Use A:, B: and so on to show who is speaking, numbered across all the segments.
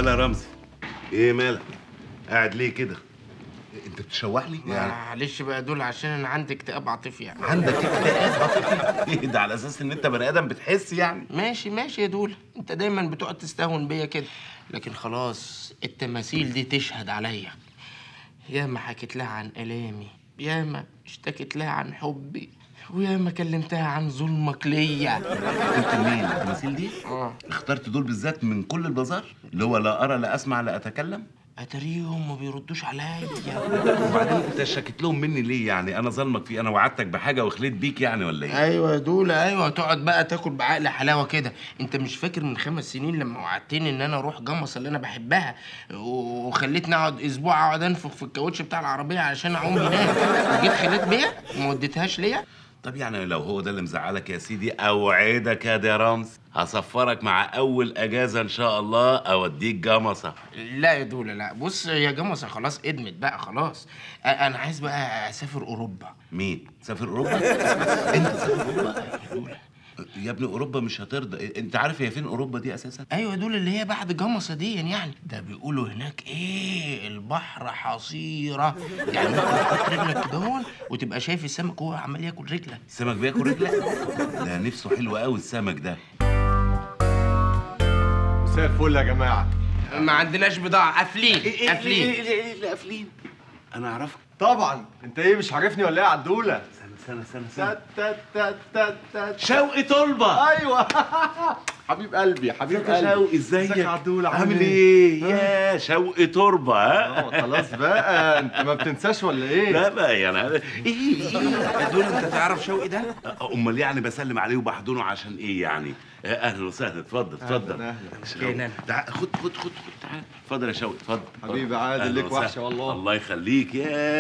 A: مالها يا رمزي ايه مالك قاعد ليه كده انت بتشوح لي يعني
B: معلش بقى دول عشان انا عندي اكتئاب عاطفي يعني
A: عندك اكتئاب عاطفي ايه ده على اساس ان انت بني ادم بتحس يعني
B: ماشي ماشي يا دول انت دايما بتقعد تستهون بيا كده لكن خلاص التماثيل دي تشهد عليا ياما حكيت لها عن الامي ياما اشتكت لها عن حبي وياما كلمتها عن ظلمك ليا
A: قلت مين التماثيل دي
B: اه
A: اخترت دول بالذات من كل البازار اللي هو لا ارى لا اسمع لا اتكلم
B: اتاريهم ما بيردوش عليا
A: وبعدين انت شكيت لهم مني ليه يعني انا ظلمك فيه انا وعدتك بحاجه وخليت بيك يعني ولا ايه
B: ايوه يا دولة ايوه تقعد بقى تاكل بعقل حلاوه كده انت مش فاكر من خمس سنين لما وعدتني ان انا اروح جمصة اللي انا بحبها وخليتني اقعد اسبوع اقعد انفخ في الكاوتش بتاع العربيه علشان اعوم هناك وجيت خليت بيا وما وديتهاش ليا
A: طب يعني لو هو ده اللي مزعلك يا سيدي اوعدك يا دي رمز هسفرك مع اول اجازه ان شاء الله اوديك جمصه
B: لا يا دولة لا بص يا جمصة خلاص ادمت بقى خلاص أ- انا عايز بقى اسافر اوروبا
A: مين تسافر اوروبا انت تسافر اوروبا يا دولة. يا ابني اوروبا مش هترضى انت عارف هي فين اوروبا دي اساسا
B: ايوه يا دول اللي هي بعد جمصة دي يعني ده بيقولوا هناك ايه البحر حصيرة يعني ممكن تحط رجلك كده هون وتبقى شايف السمك وهو عمال ياكل رجلك
A: السمك بياكل رجلك ده نفسه حلو قوي السمك ده
C: مساء الفل يا جماعه
B: ما عندناش بضاعة قافلين قافلين
A: ايه اللي قافلين انا اعرفك
C: طبعا انت ايه مش عارفني ولا ايه يا عدوله
A: سنه سنه سنه
C: تات تات تات تات تات.
A: شوقي طلبه
C: ايوه حبيب قلبي حبيب
A: ازيك يا
C: قلبي
A: شوقي ازيك
C: ازيك يا عدوله
A: عامل ايه يا شوقي تربه ها
C: اه خلاص بقى انت ما بتنساش ولا ايه
A: لا بقى يعني أنا- ايه ايه
B: دول انت تعرف شوقي ده؟
A: امال يعني بسلم عليه وبحضنه عشان ايه يعني آه، اهلا وسهلا اتفضل اتفضل
C: أهلاً، أهلاً.
A: شوقي،
B: أهلاً.
A: تعال خد خد خد خد تعال اتفضل يا شوقي اتفضل
C: حبيبي عادل،
A: أهلاً
C: ليك
A: وسهلاً.
C: وحشة والله.
A: الله يخليك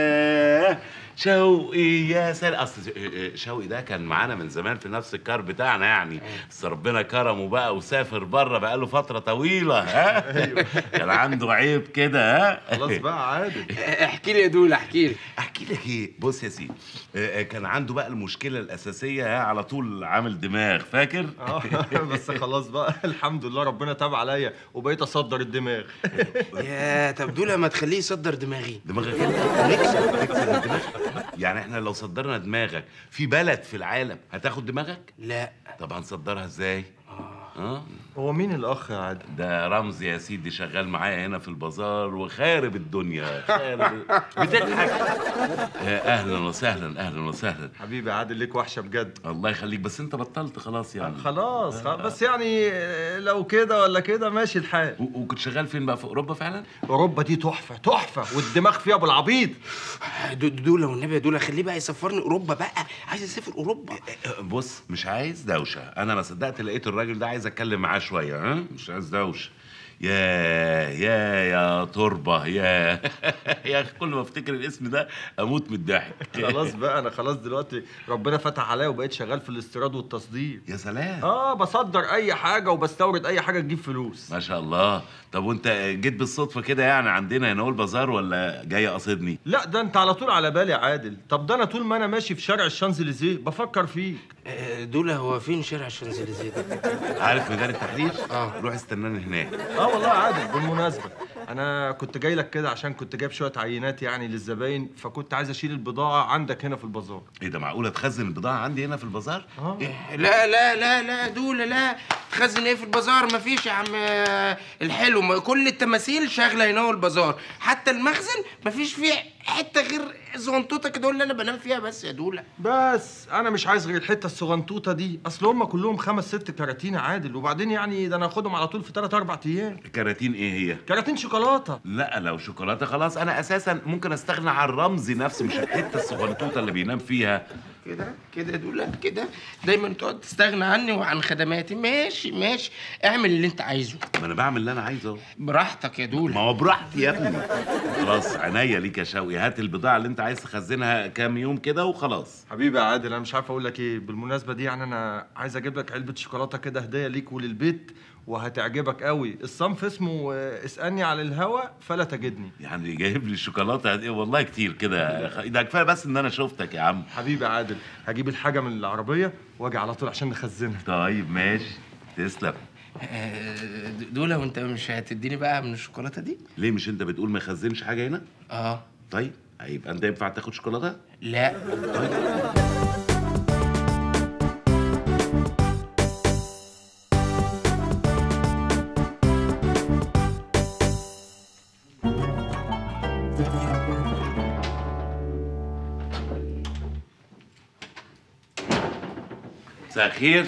A: يا شوقي يا سلام اصل شوقي ده كان معانا من زمان في نفس الكار بتاعنا يعني بس ربنا كرمه بقى وسافر بره بقى له فتره طويله ها كان عنده عيب كده ها
C: خلاص بقى عادل
B: احكي لي يا دول احكي لي
A: احكي لك ايه بص يا سيدي آه، آه، كان عنده بقى المشكله الاساسيه ها على طول عامل دماغ فاكر
C: اه بس خلاص بقى الحمد لله ربنا تاب عليا وبقيت اصدر الدماغ
B: يا طب دول ما تخليه يصدر دماغي
A: دماغك انت تكسر تكسر الدماغ يعني احنا لو صدرنا دماغك في بلد في العالم هتاخد دماغك
B: لا
A: طب هنصدرها ازاي اه
C: هو مين الاخ يا عادل
A: ده رمزي يا سيدي شغال معايا هنا في البازار وخارب الدنيا خارب بتضحك آه، اهلا وسهلا اهلا وسهلا
C: حبيبي يا عادل ليك وحشه بجد
A: الله يخليك بس انت بطلت خلاص يعني
C: خلاص خلاص بس يعني لو كده ولا كده ماشي الحال
A: و- وكنت شغال فين بقى في اوروبا فعلا
C: اوروبا دي تحفه تحفه والدماغ فيها ابو العبيط
B: دو- دول والنبي يا دول خليه بقى يسفرني اوروبا بقى عايز اسافر اوروبا
A: بص مش عايز دوشه انا ما صدقت لقيت الراجل ده عايز اتكلم معاه شويه ها مش عايز دوشه يا يا يا تربه يا يا اخي كل ما افتكر الاسم ده اموت من الضحك
C: خلاص بقى انا خلاص دلوقتي ربنا فتح عليا وبقيت شغال في الاستيراد والتصدير
A: يا سلام
C: اه بصدر اي حاجه وبستورد اي حاجه تجيب فلوس
A: ما شاء الله طب وانت جيت بالصدفه كده يعني عندنا هنا هو البازار ولا جاي قصدني
C: لا ده انت على طول على بالي يا عادل طب ده انا طول ما انا ماشي في شارع الشانزليزيه بفكر فيك
B: آه، دول هو فين شارع الشانزليزيه ده؟
A: عارف ميدان التحرير
B: آه.
A: روح استناني هناك
C: اه والله يا عادل بالمناسبه انا كنت جاي لك كده عشان كنت جايب شويه عينات يعني للزباين فكنت عايز اشيل البضاعه عندك هنا في البازار
A: ايه ده معقوله تخزن البضاعه عندي هنا في البازار
C: اه
B: لا لا لا لا دول لا تخزن ايه في البازار مفيش يا عم آه، الحلو ما كل التماثيل شغله هنا هو البازار حتى المخزن مفيش فيه حته غير زغنطوطه كده اللي انا بنام فيها بس يا دوله
C: بس انا مش عايز غير الحته الصغنطوطه دي اصل هم كلهم خمس ست كراتين يا عادل وبعدين يعني ده انا اخدهم على طول في 3 4 ايام
A: كراتين ايه هي
C: كراتين شوكولاته
A: لا لو شوكولاته خلاص انا اساسا ممكن استغنى عن رمزي نفسه مش الحته الصغنطوطه اللي بينام فيها
B: كده كده يا دوله كده دايما تقعد تستغنى عني وعن خدماتي ماشي ماشي اعمل اللي انت عايزه
A: ما انا بعمل اللي انا عايزه أهو.
B: براحتك يا
A: ما
B: دوله
A: هو براحتي يا ابني خلاص عينيا ليك يا شوقي هات البضاعه اللي انت عايز تخزنها كام يوم كده وخلاص
C: حبيبي يا عادل انا مش عارف اقول لك ايه بالمناسبه دي يعني انا عايز اجيب لك علبه شوكولاته كده هديه ليك وللبيت وهتعجبك قوي الصنف اسمه آه، اسالني على الهوا فلا تجدني
A: يعني جايب لي الشوكولاته دي والله كتير كده ده كفايه بس ان انا شفتك يا عم
C: حبيبي يا عادل هجيب الحاجه من العربيه واجي على طول عشان نخزنها
A: طيب ماشي تسلم
B: آه، دول وانت مش هتديني بقى من الشوكولاته دي
A: ليه مش انت بتقول ما يخزنش حاجه هنا
B: اه
A: طيب هيبقى انت ينفع تاخد شوكولاته
B: لا
A: مساء الخير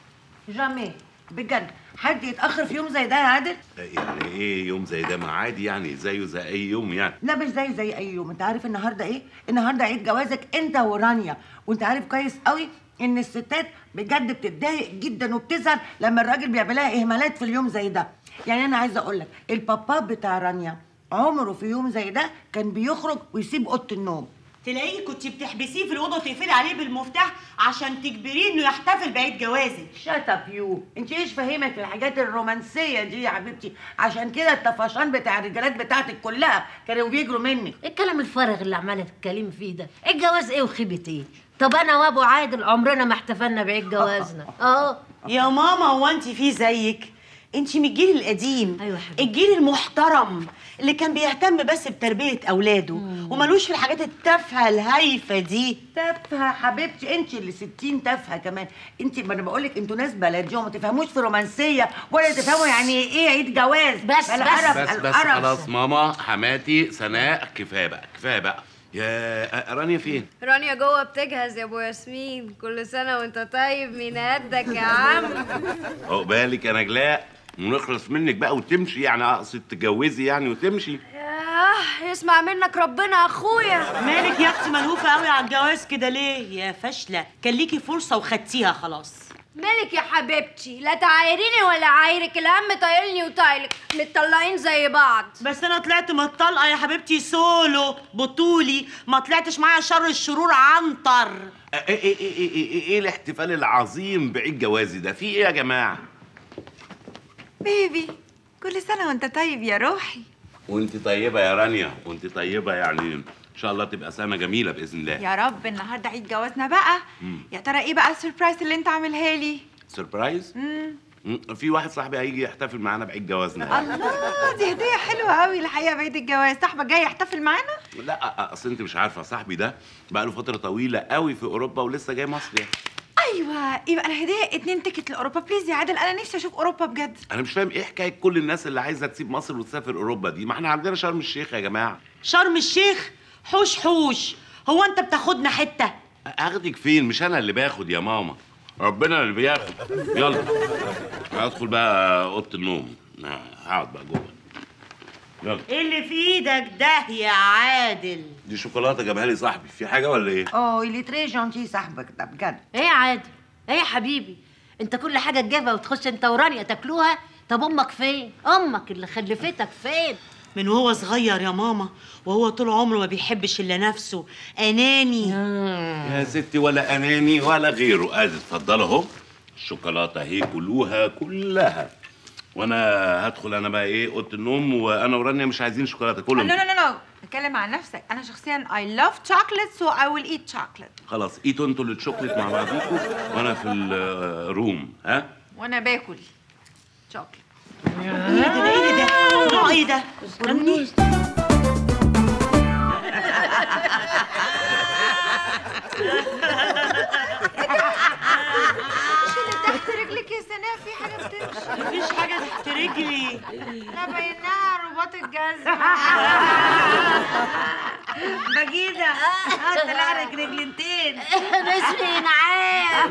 D: جامي بجد حد يتاخر في يوم زي ده يا عادل
A: يعني ايه يوم زي ده ما عادي يعني زيه زي اي يوم يعني
D: لا مش زي زي اي يوم انت عارف النهارده ايه النهارده عيد جوازك انت ورانيا وانت عارف كويس قوي ان الستات بجد بتتضايق جدا وبتزعل لما الراجل بيعملها اهمالات في اليوم زي ده يعني انا عايزه اقول لك البابا بتاع رانيا عمره في يوم زي ده كان بيخرج ويسيب اوضه النوم
E: تلاقيه كنت بتحبسيه في الاوضه وتقفلي عليه بالمفتاح عشان تجبريه انه يحتفل بعيد جوازك
D: شات اب يو انت ايش فاهمك في الحاجات الرومانسيه دي يا حبيبتي عشان كده الطفشان بتاع الرجالات بتاعتك كلها كانوا بيجروا منك
F: ايه الكلام الفارغ اللي عماله تتكلمي فيه ده الجواز ايه وخيبه ايه طب انا وابو عادل عمرنا ما احتفلنا بعيد جوازنا اه
E: يا ماما هو انت في زيك انت من الجيل القديم
F: أيوة يا حبيبتي.
E: الجيل المحترم اللي كان بيهتم بس بتربيه اولاده وملوش في الحاجات التافهه الهايفه دي
D: تافهه حبيبتي انت اللي 60 تافهه كمان انت ما انا بقول لك انتوا ناس بلدي وما تفهموش في رومانسيه ولا تفهموا يعني ايه عيد جواز
F: بس-
D: بلا
F: بس-
D: قرف،
A: بس بس
D: القرف.
A: خلاص ماما حماتي سناء كفايه بقى كفايه بقى يا رانيا فين
G: رانيا جوه بتجهز يا ابو ياسمين كل سنه وانت طيب من قدك يا عم
A: عقبالك يا نجلاء ونخلص منك بقى وتمشي يعني اقصد تتجوزي يعني وتمشي
G: ياه يسمع منك ربنا يا اخويا
E: مالك يا اختي ملهوفه قوي على الجواز كده ليه يا فاشله كان ليكي فرصه وخدتيها خلاص
G: مالك يا حبيبتي لا تعايريني ولا عايرك الهم طايلني وطايلك متطلقين زي بعض
E: بس انا طلعت متطلقه يا حبيبتي سولو بطولي ما طلعتش معايا شر الشرور عنتر
A: ايه ايه ايه ايه, إيه, إيه الاحتفال العظيم بعيد جوازي ده في ايه يا جماعه
H: بيبي كل سنة وانت طيب يا روحي
A: وانت طيبه يا رانيا وانت طيبه يعني ان شاء الله تبقى سنه جميله باذن الله
H: يا رب النهاردة عيد جوازنا بقى يا ترى ايه بقى السربرايز اللي انت عاملها لي
A: سربرايز مم، في واحد صاحبي هيجي يحتفل معانا بعيد جوازنا
H: الله دي هدية حلوة قوي الحقيقة بعيد الجواز صاحبك جاي يحتفل معانا
A: لا اصل انت مش عارفه صاحبي ده بقى له فتره طويله قوي في اوروبا ولسه جاي مصر يعني
H: ايوه يبقى الهدية اتنين تيكت لاوروبا بليز يا عادل انا نفسي اشوف اوروبا بجد
A: انا مش فاهم ايه حكايه كل الناس اللي عايزه تسيب مصر وتسافر اوروبا دي ما احنا عندنا شرم الشيخ يا جماعه
E: شرم الشيخ حوش حوش هو انت بتاخدنا حته
A: اخدك فين مش انا اللي باخد يا ماما ربنا اللي بياخد يلا هدخل بقى اوضه النوم هقعد بقى جوه يلا
E: ايه اللي في ايدك ده يا عادل
A: دي شوكولاته جابها لي صاحبي في حاجه ولا ايه
D: اه اللي تري جونتي صاحبك ده بجد
F: ايه يا عادل ايه يا حبيبي انت كل حاجه تجيبها وتخش انت ورانيا تاكلوها طب امك فين امك اللي خلفتك فين
E: من وهو صغير يا ماما وهو طول عمره ما بيحبش الا نفسه اناني
A: يا ستي ولا اناني ولا غيره ادي اتفضلوا اهو الشوكولاته اهي كلوها كلها وانا هدخل انا بقى ايه اوضه النوم وانا ورانيا مش عايزين شوكولاته
H: لا
A: كلهم
H: لا لا لا اتكلم عن نفسك انا شخصيا I love chocolate so I will eat chocolate
A: خلاص ايتوا انتوا الشوكليت مع بعضيكوا وانا في الروم ها
H: وانا باكل chocolate
E: ايه ده ده ايه ده نوع ايه ده استني
H: تحت رجلك يا سناء في حاجة بتمشي
E: مفيش حاجه تحت رجلي
H: لا بينها رباط الجزمة
D: بجيده طلع لك رجلتين
F: اسمي نعام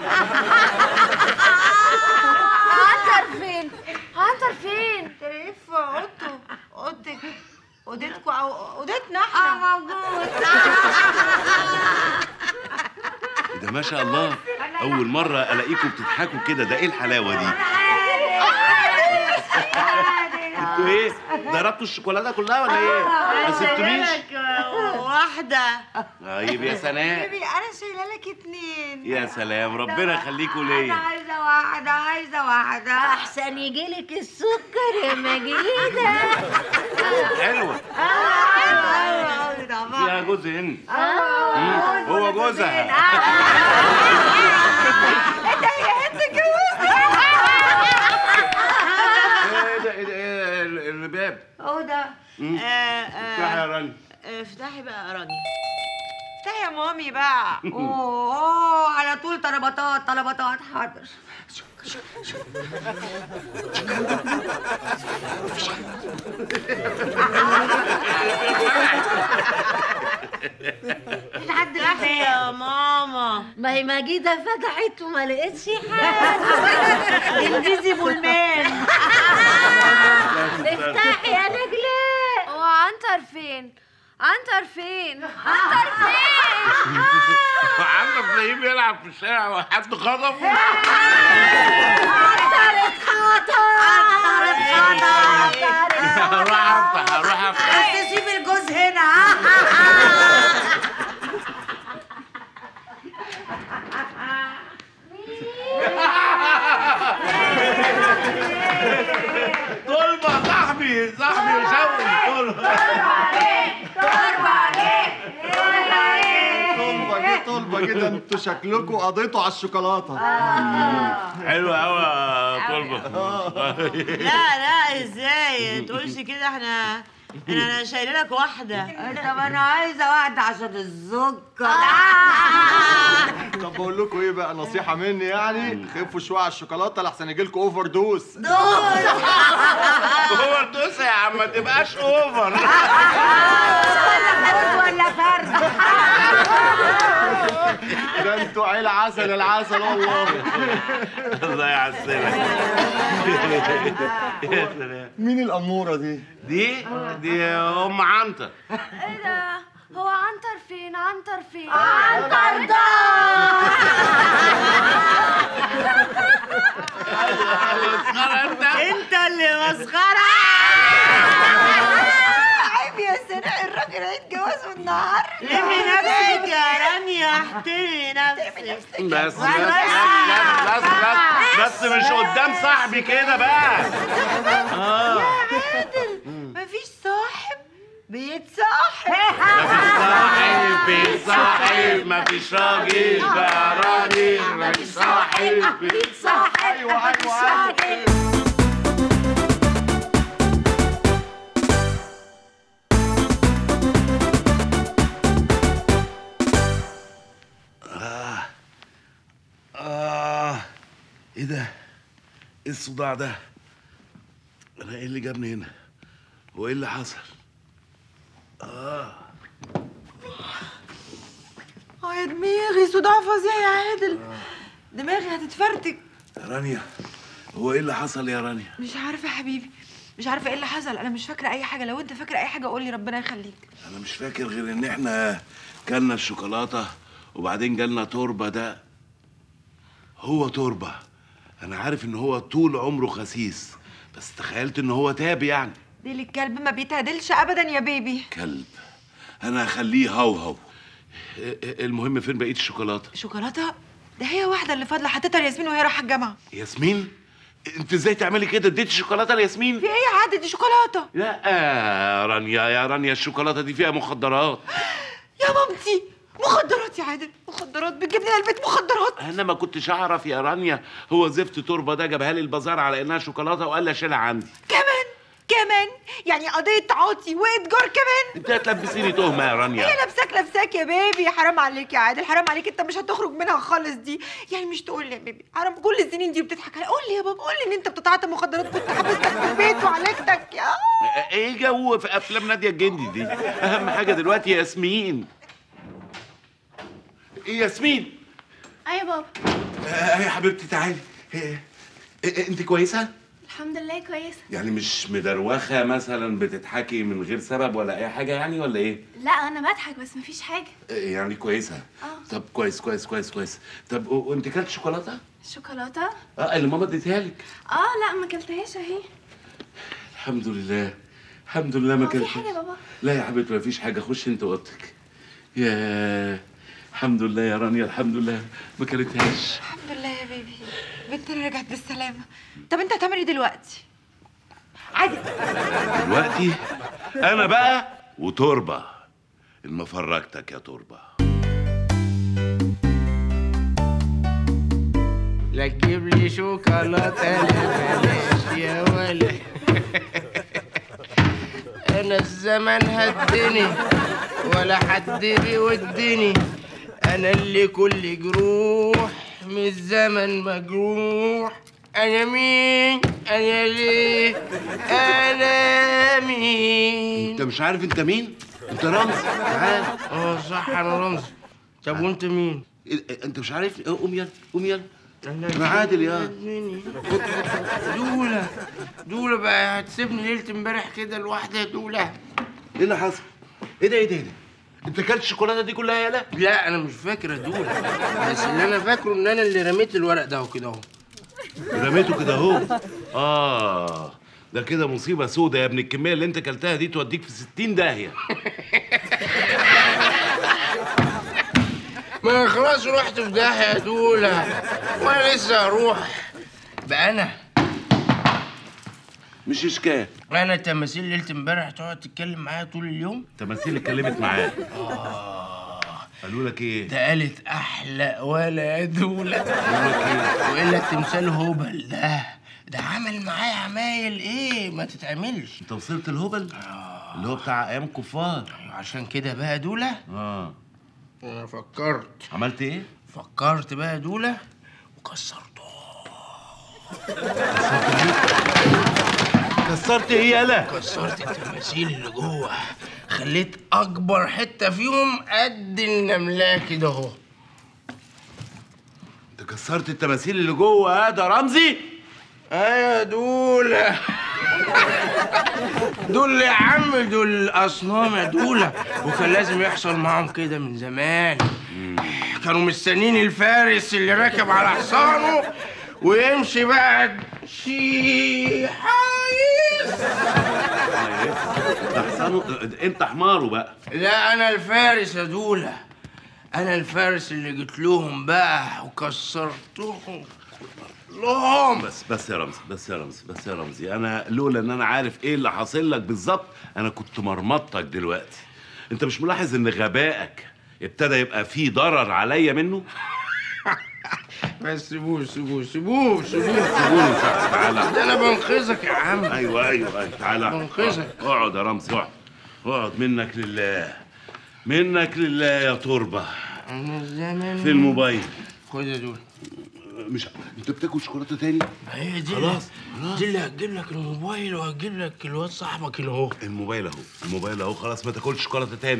G: عنتر فين عنتر فين
H: تلاقيه في اوضته اوضتك اوضتكوا او اوضتنا احنا اه موجود
A: ده ما شاء الله اول مره الاقيكم بتضحكوا كده ده ايه الحلاوه دي انتوا ايه ضربتوا الشوكولاته كلها ولا ايه ما سبتونيش
E: واحده
A: طيب يا سناء
H: بيبي انا شايله لك اتنين
A: يا سلام ربنا يخليكوا
H: انا
A: ليا
H: عايزه واحده عايزه واحده
F: احسن يجيلك السكر يا مجيده
A: حلوه فيها جوز هند مم، هو جوزها مم.
E: آه،
A: افتحي يا
E: آه،
A: رانيا
E: آه، افتحي بقى يا رانيا افتحي يا مامي بقى
D: اوه أوه، على طول طلباتات طلباتات حاضر
E: لحد دلوقتي يا ماما
F: ما هي مجيدة فتحت وما لقيتش حاجة
E: انفيزيبل مان
F: افتحي يا نجلاء
G: هو عنتر فين عنتر فين عنتر فين
A: عندك تلاقيه بيلعب في الشارع وحد خطفه هروح افتح هروح افتح
D: بس سيب الجوز هنا
A: طلبة صاحبي صاحبي شوقي طلبة
C: طلبه جه طلبه كده انتوا شكلكم قضيتوا على الشوكولاته
A: حلو قوي يا طلبة
E: لا لا ازاي تقولش كده احنا انا انا شايله لك واحده
D: طب انا عايزه واحده عشان السكر
C: طب بقول لكم ايه بقى نصيحه مني يعني خفوا شويه على الشوكولاته لحسن يجي لكم اوفر دوز
A: اوفر دوس يا عم ما تبقاش اوفر
D: ولا فرد
C: ده انتوا عيله عسل العسل والله
A: الله يعسلك يا سلام
C: مين الاموره دي
A: دي دي ام عنتر
G: ايه ده هو عنتر فين عنتر فين
A: مسخرة انت
E: انت اللي مسخره
H: عيب يا سناء الراجل هيتجوزوا النهارده
E: لمي نفسك يا رانيا احترمي نفسك
A: بس بس بس بس بس بس مش قدام صاحبي كده بقى اه
H: مفيش صاحب بيتصاحب
A: مفيش صاحب بيتصاحب مفيش راجل بقى راجل مفيش صاحب بيتصاحب
C: ايوه ايوه ايوه
A: آه إيه ده؟ إيه الصداع ده؟ أنا إيه اللي جابني هنا؟ هو إيه اللي حصل؟
H: اه يا دماغي صداع فظيع يا عادل دماغي هتتفرتك
A: رانيا هو إيه اللي حصل يا رانيا؟
H: مش عارفه يا حبيبي مش عارفه ايه اللي حصل انا مش فاكره اي حاجه لو انت فاكره اي حاجه قول لي ربنا يخليك
A: أنا مش فاكر غير إن إحنا كلنا الشوكولاتة وبعدين جالنا توربة ده هو توربة أنا عارف إن هو طول عمره خسيس بس تخيلت إن هو تاب يعني
H: ديل الكلب ما بيتعدلش ابدا يا بيبي
A: كلب أنا هخليه هوهو المهم فين بقية الشوكولاتة؟
H: شوكولاته ده هي واحده اللي فاضله حطيتها لياسمين وهي رايحه الجامعه
A: ياسمين انت ازاي تعملي كده اديتي شوكولاته لياسمين
H: في ايه يا عادل دي شوكولاته
A: لا يا رانيا يا رانيا الشوكولاته دي فيها مخدرات
H: يا مامتي مخدرات يا عادل مخدرات بتجيب لنا البيت مخدرات
A: انا ما كنتش اعرف يا رانيا هو زفت تربه ده جابها لي البازار على انها شوكولاته وقال لي اشيلها عندي
H: كمان كمان يعني قضيه تعاطي واتجار كمان
A: انت هتلبسيني تهمه يا رانيا
H: هي لابساك لابساك يا بيبي حرام عليك يا عادل حرام عليك انت مش هتخرج منها خالص دي يعني مش تقول لي يا بيبي حرام كل السنين دي بتضحك عليا قول لي يا بابا قول لي ان انت بتتعاطى مخدرات كنت حابسك في البيت وعالجتك يا
A: ايه جو في افلام ناديه الجندي دي اهم حاجه دلوقتي ياسمين ايه ياسمين
G: ايوه بابا
A: آه يا حبيبتي تعالي إيه إيه انت كويسه
G: الحمد لله كويسه
A: يعني مش مدروخه مثلا بتضحكي من غير سبب ولا اي حاجه يعني ولا ايه
G: لا انا بضحك بس مفيش حاجه
A: يعني كويسه
G: اه.
A: طب كويس كويس كويس كويس طب و- وانت كلت شوكولاته
G: شوكولاته
A: اه اللي ماما اديتها لك
G: اه لا ما اكلتهاش اهي
A: الحمد لله الحمد لله ما
G: هو في
A: كلتش
G: حاجة يا بابا؟
A: لا يا حبيبتي ما فيش حاجه خش انت اوضتك يا الحمد لله يا رانيا الحمد لله ما كلتهاش
H: الحمد لله يا بيبي بنتنا رجعت بالسلامه طب انت هتعمل ايه دلوقتي عادل
A: دلوقتي انا بقى وتربه ان فرجتك يا تربه
B: لا تجيب لي شوكولاته لا بلاش يا ولد انا الزمن هدني ولا حد بيودني انا اللي كل جروح من الزمن مجروح انا مين انا ليه انا مين
A: انت مش عارف انت مين انت رمز تعال
B: اه صح انا رمزي طب وانت مين
A: إيه، انت مش عارف اه، قوم يلا قوم يلا
B: انا
A: انا عادل يا
B: مني دولة دولة بقى هتسيبني ليلة امبارح كده لوحدي يا دولة
A: ايه اللي حصل ايه ده ايه ده ايه ده انت اكلت الشوكولاته دي كلها يالا
B: لا انا مش فاكر يا دولة بس اللي انا فاكره ان انا اللي رميت الورق ده وكده اهو
A: رميته كده اهو اه ده كده مصيبه سودة يا ابن الكميه اللي انت اكلتها دي توديك في 60 داهيه
B: ما أنا خلاص رحت في داهية يا دولة وانا لسه هروح بقى انا
A: مش اشكال
B: انا تماثيل ليلة امبارح تقعد تتكلم معايا طول اليوم
A: تماثيل اتكلمت معاك قالوا لك ايه
B: ده قالت احلى ولا يا دولة
A: قالوا لك ايه
B: والا التمثال هبل ده ده عمل معايا عمايل ايه ما تتعملش
A: انت وصلت الهبل اللي هو بتاع ايام الكفار
B: عشان كده بقى دولة
A: اه
B: انا فكرت
A: عملت ايه
B: فكرت بقى دولة وكسرته
A: كسرت ايه يالا
B: كسرت التماثيل اللي جوه خليت اكبر حتة فيهم قد النملة كده اهو
A: انت كسرت التماثيل اللي جوه اه ده رمزي
B: ايوه دول دول يا عم دول اصنام يا دولة وكان لازم يحصل معاهم كده من زمان كانوا مستنين الفارس اللي راكب على حصانه ويمشي بقى شي حايس
A: ده حصانه انت حماره بقى
B: لا انا الفارس يا دولة انا الفارس اللي جيت لهم بقى وكسرتهم كلهم
A: بس بس يا رمزي بس يا رمزي بس يا رمزي انا لولا ان انا عارف ايه اللي حاصل لك بالظبط انا كنت مرمطتك دلوقتي انت مش ملاحظ ان غبائك ابتدى يبقى فيه ضرر عليا منه
B: بس سيبوه سيبوه سيبوه سيبوه
A: قول تعالى
B: ده انا بنقذك يا عم
A: ايوه ايوه ايوه تعالى
B: منقذك.
A: اقعد يا رمزي اقعد اقعد منك لله منك لله يا تربه
B: انا الزمن
A: في الموبايل
B: خد يا دول
A: مش انت بتاكل شوكولاته تاني
B: هي دي
A: خلاص،
B: خلاص دي اللي هتجيب لك الموبايل وهتجيب لك الواد صاحبك اللي اهو
A: الموبايل اهو الموبايل اهو خلاص ما تاكلش شوكولاته تاني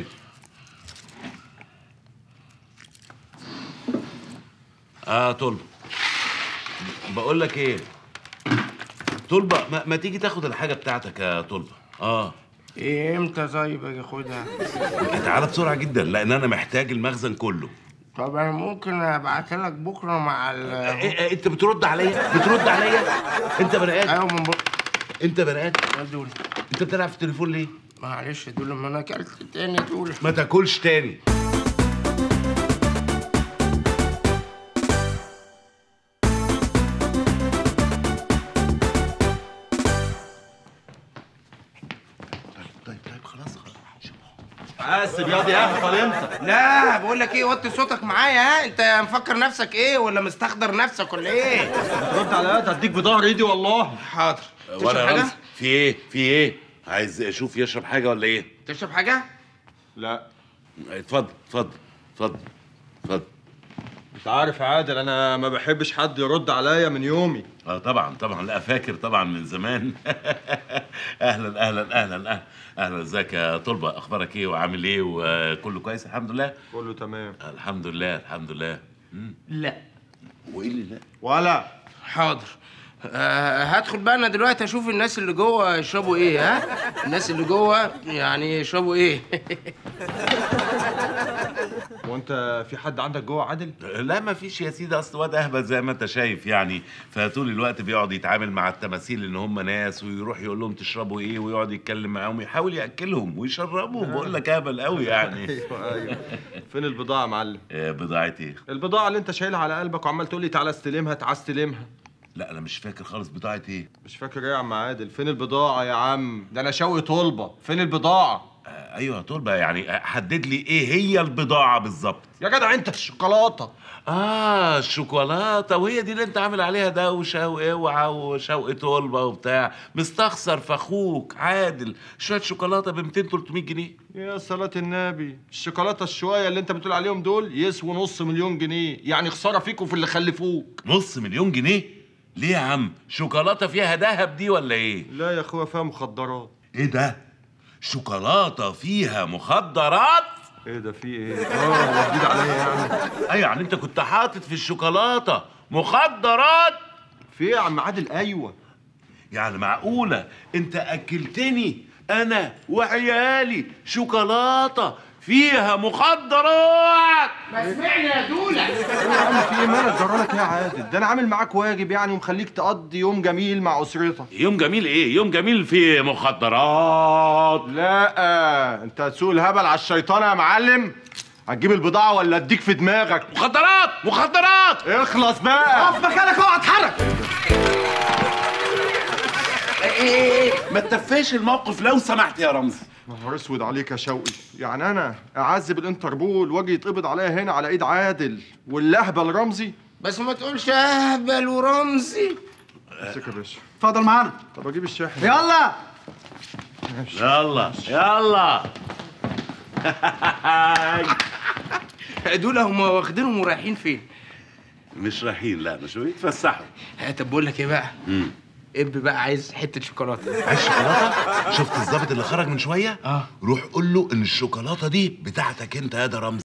A: اه طلبه بقول لك ايه طلبه ما, ما تيجي تاخد الحاجه بتاعتك يا طلبه اه
B: ايه امتى طيب اجي اخدها
A: تعالى بسرعه جدا لان انا محتاج المخزن كله
B: طب انا ممكن ابعتها لك بكره مع ال
A: إيه إيه انت بترد عليا بترد عليا انت بني ادم
B: ايوه من بكره
A: انت بني ادم
B: يا دول
A: انت بتلعب في التليفون ليه
B: معلش يا دول ما انا اكلت تاني يا دول
A: ما تاكلش تاني طيب طيب طيب خلاص خلاص بس بياض يا اهبل انت
B: لا بقول لك ايه وطي صوتك معايا ها انت مفكر نفسك ايه ولا مستخدر نفسك ولا ايه
C: رد على ده هديك بضهر ايدي والله
B: حاضر تشرب
A: ولا
B: حاجه
A: رمز في ايه في ايه عايز اشوف يشرب حاجه ولا ايه
B: تشرب حاجه
C: لا
A: اتفضل اتفضل اتفضل اتفضل
C: انت عارف يا عادل انا ما بحبش حد يرد عليا من يومي
A: اه طبعا طبعا لا فاكر طبعا من زمان اهلا اهلا اهلا اهلا اهلا ازيك يا طلبه اخبارك ايه وعامل ايه وكله كويس الحمد لله
C: كله تمام
A: الحمد لله الحمد لله مم.
B: لا
A: وايه اللي لا
C: ولا
B: حاضر آه هدخل بقى انا دلوقتي اشوف الناس اللي جوه يشربوا ايه ها الناس اللي جوه يعني يشربوا ايه
C: وانت في حد عندك جوه عادل
A: لا ما فيش يا سيدي اصل واد اهبل زي ما انت شايف يعني فطول الوقت بيقعد يتعامل مع التماثيل ان هم ناس ويروح يقول لهم تشربوا ايه ويقعد يتكلم معاهم يحاول ياكلهم ويشربهم بقول لك اهبل قوي يعني
C: ايوه ايوه فين البضاعه يا معلم
A: آه، بضاعه ايه
C: البضاعه اللي انت شايلها على قلبك وعمال تقول لي تعالى استلمها تعالى استلمها
A: لا انا مش فاكر خالص بضاعه ايه
C: مش فاكر ايه يا عم عادل فين البضاعه يا عم ده انا شوقي طلبه فين البضاعه
A: آه، ايوه يا طول بقى يعني آه، حدد لي ايه هي البضاعه بالظبط
C: يا جدع انت الشوكولاته
A: اه الشوكولاته وهي دي اللي انت عامل عليها دوشه واوعى وشوق طلبه وبتاع مستخسر في اخوك عادل شويه شوكولاته ب 200 300 جنيه
C: يا صلاة النبي الشوكولاتة الشوية اللي انت بتقول عليهم دول يسووا نص مليون جنيه يعني خسارة فيكوا في اللي خلفوك
A: نص مليون جنيه ليه يا عم شوكولاته فيها ذهب دي ولا ايه
C: لا يا اخويا فيها مخدرات
A: ايه ده شوكولاته فيها مخدرات
C: ايه ده في ايه اه جديد عليا يعني
A: ايوه يعني انت كنت حاطط في الشوكولاته مخدرات
C: في ايه يا عم عادل ايوه
A: يعني معقوله انت اكلتني انا وعيالي شوكولاته فيها مخدرات
B: اسمعني يا دوله
C: يا عم في ايه مالك جرالك ايه يا عادل ده انا عامل معاك واجب يعني ومخليك تقضي يوم جميل مع اسرتك
A: يوم جميل ايه يوم جميل فيه مخدرات
C: لا انت هتسوق الهبل على الشيطان يا معلم هتجيب البضاعة ولا اديك في دماغك
A: مخدرات مخدرات
C: اخلص بقى
B: اقف مكانك اوعى اتحرك
A: ايه ما تفاش الموقف لو سمحت يا رمزي
C: نهار اسود عليك يا شوقي يعني انا اعذب الانتربول واجي يتقبض عليا هنا على ايد عادل والاهبل رمزي
B: بس ما تقولش اهبل ورمزي
C: امسك يا باشا
I: اتفضل معانا
C: طب اجيب الشاحن
I: يلا
A: يلا يلا
B: دول هم واخدينهم ورايحين فين
A: مش رايحين لا مش بيتفسحوا
B: ها طب بقول لك ايه بقى
A: امم
B: اب بقى عايز حته شوكولاته
A: عايز شوكولاته شفت الظابط اللي خرج من شويه
B: اه
A: روح قول له ان الشوكولاته دي بتاعتك انت يا ده رمزي